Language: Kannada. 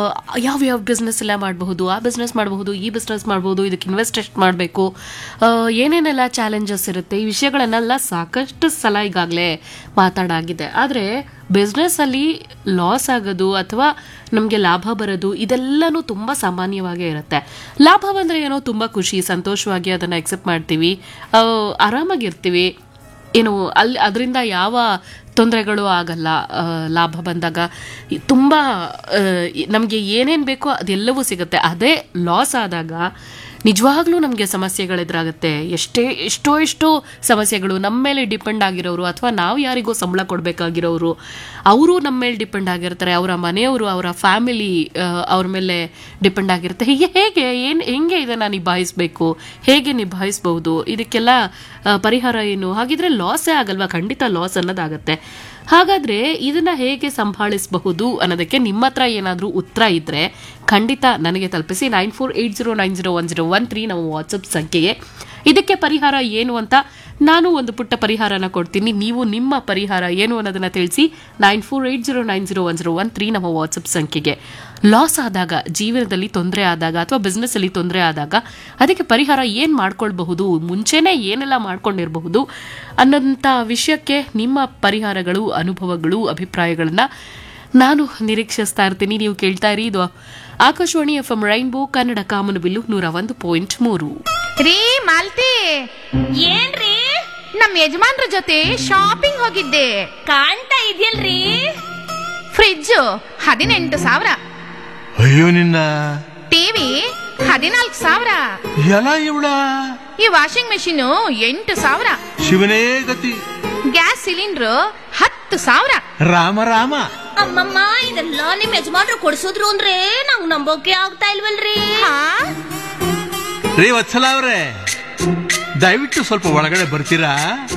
ಯಾವ ಯಾವ ಬಿಸ್ನೆಸ್ ಎಲ್ಲ ಮಾಡಬಹುದು ಆ ಬಿಸ್ನೆಸ್ ಮಾಡಬಹುದು ಈ ಬಿಸ್ನೆಸ್ ಮಾಡಬಹುದು ಇದಕ್ಕೆ ಇನ್ವೆಸ್ಟ್ ಎಷ್ಟು ಮಾಡಬೇಕು ಏನೇನೆಲ್ಲ ಚಾಲೆಂಜಸ್ ಇರುತ್ತೆ ಈ ವಿಷಯಗಳನ್ನೆಲ್ಲ ಸಾಕಷ್ಟು ಸಲ ಈಗಾಗಲೇ ಮಾತಾಡಾಗಿದೆ ಆದರೆ ಬಿಸ್ನೆಸ್ಸಲ್ಲಿ ಲಾಸ್ ಆಗೋದು ಅಥವಾ ನಮಗೆ ಲಾಭ ಬರೋದು ಇದೆಲ್ಲನೂ ತುಂಬ ಸಾಮಾನ್ಯವಾಗೇ ಇರುತ್ತೆ ಲಾಭ ಬಂದರೆ ಏನೋ ತುಂಬ ಖುಷಿ ಸಂತೋಷವಾಗಿ ಅದನ್ನು ಎಕ್ಸೆಪ್ಟ್ ಮಾಡ್ತೀವಿ ಆ, ಆರಾಮಾಗಿರ್ತೀವಿ ಏನು ಅಲ್ಲಿ ಅದರಿಂದ ಯಾವ ತೊಂದರೆಗಳು ಆಗಲ್ಲ ಆ, ಲಾಭ ಬಂದಾಗ ಈ ತುಂಬ ನಮಗೆ ಏನೇನು ಬೇಕೋ ಅದೆಲ್ಲವೂ ಸಿಗುತ್ತೆ ಅದೇ ಲಾಸ್ ಆದಾಗ ನಿಜವಾಗ್ಲೂ ನಮಗೆ ಸಮಸ್ಯೆಗಳೆದುರಾಗುತ್ತೆ ಎಷ್ಟೇ ಎಷ್ಟೋ ಎಷ್ಟೋ ಸಮಸ್ಯೆಗಳು ನಮ್ಮ ಮೇಲೆ ಡಿಪೆಂಡ್ ಆಗಿರೋರು ಅಥವಾ ನಾವು ಯಾರಿಗೋ ಸಂಬಳ ಕೊಡಬೇಕಾಗಿರೋರು ಅವರು ನಮ್ಮ ಮೇಲೆ ಡಿಪೆಂಡ್ ಆಗಿರ್ತಾರೆ ಅವರ ಮನೆಯವರು ಅವರ ಫ್ಯಾಮಿಲಿ ಅವ್ರ ಮೇಲೆ ಡಿಪೆಂಡ್ ಆಗಿರುತ್ತೆ ಹೀಗೆ ಹೇಗೆ ಏನು ಹೆಂಗೆ ಇದನ್ನು ನಿಭಾಯಿಸಬೇಕು ಹೇಗೆ ನಿಭಾಯಿಸ್ಬಹುದು ಇದಕ್ಕೆಲ್ಲ ಆ, ಪರಿಹಾರ ಏನು ಹಾಗಿದ್ರೆ ಲಾಸೇ ಆಗಲ್ವಾ ಖಂಡಿತ ಲಾಸ್ ಅನ್ನೋದಾಗತ್ತೆ ಹಾಗಾದ್ರೆ ಇದನ್ನ ಹೇಗೆ ಸಂಭಾಳಿಸಬಹುದು ಅನ್ನೋದಕ್ಕೆ ನಿಮ್ಮ ಹತ್ರ ಏನಾದರೂ ಉತ್ತರ ಇದ್ರೆ ಖಂಡಿತ ನನಗೆ ತಲುಪಿಸಿ nine four eight zero nine zero one zero one three ನಮ್ಮ ವಾಟ್ಸಪ್ ಸಂಖ್ಯೆಗೆ ಇದಕ್ಕೆ ಪರಿಹಾರ ಏನು ಅಂತ ನಾನು ಒಂದು ಪುಟ್ಟ ಪರಿಹಾರನ ಕೊಡ್ತೀನಿ ನೀವು ನಿಮ್ಮ ಪರಿಹಾರ ಏನು ಅನ್ನೋದನ್ನ ತಿಳಿಸಿ nine four eight zero nine zero one zero one three ನಮ್ಮ ವಾಟ್ಸಪ್ ಸಂಖ್ಯೆಗೆ ಲಾಸ್ ಆದಾಗ ಜೀವನದಲ್ಲಿ ತೊಂದರೆ ಆದಾಗ ಅಥವಾ ಬಿಸ್ನೆಸ್ ಅಲ್ಲಿ ತೊಂದರೆ ಆದಾಗ ಅದಕ್ಕೆ ಪರಿಹಾರ ಏನು ಮಾಡ್ಕೊಳ್ಬಹುದು ಮುಂಚೆನೇ ಏನೆಲ್ಲ ಮಾಡ್ಕೊಂಡಿರಬಹುದು ಅನ್ನೋಂಥ ವಿಷಯಕ್ಕೆ ನಿಮ್ಮ ಪರಿಹಾರಗಳು ಅನುಭವಗಳು ಅಭಿಪ್ರಾಯಗಳನ್ನ ನಾನು ನಿರೀಕ್ಷಿಸ್ತಾ ಇರ್ತೀನಿ ನೀವು ಕೇಳ್ತಾ ಇರಿ ಇದು Akashvani F M rainbow Kannada Kamanabillu ನೂರ ಒಂದು ಪಾಯಿಂಟ್ ಮೂರು ರೀ ಮಾಲ್ತಿ ಏನ್ರಿ ನಮ್ ಯಜಮಾನ್ರ ಜೊತೆ ಶಾಪಿಂಗ್ ಹೋಗಿದ್ದೆ ಕಾಣ್ತಾ ಇದೆಯಲ್ರಿ ಫ್ರಿಡ್ಜ್ ಹದಿನೆಂಟು ಸಾವಿರ ಅಯ್ಯೋ ನಿನ್ನ ಟಿವಿ ಹದಿನಾಲ್ಕು ಸಾವಿರ ಎಲ್ಲ ಇವಳ ಈ ವಾಷಿಂಗ್ ಮೆಷಿನ್ ಎಂಟು ಸಾವಿರ ಶಿವನೇ ಗತಿ ಗ್ಯಾಸ್ ಸಿಲಿಂಡರ್ ಹತ್ತು ಸಾವಿರ ರಾಮ ರಾಮ ಅಮ್ಮಮ್ಮ ಇದೆಲ್ಲ ನಿಮ್ ಯಜಮಾನ್ರು ಕೊಡ್ಸಿದ್ರು ಅಂದ್ರೆ ನಂಗ್ ನಂಬೋಕೆ ಆಗ್ತಾ ಇಲ್ವಲ್ರಿ ಹಾ ರೀ ವತ್ಸಲ ಅವ್ರೆ ದಯವಿಟ್ಟು ಸ್ವಲ್ಪ ಒಳಗಡೆ ಬರ್ತೀರಾ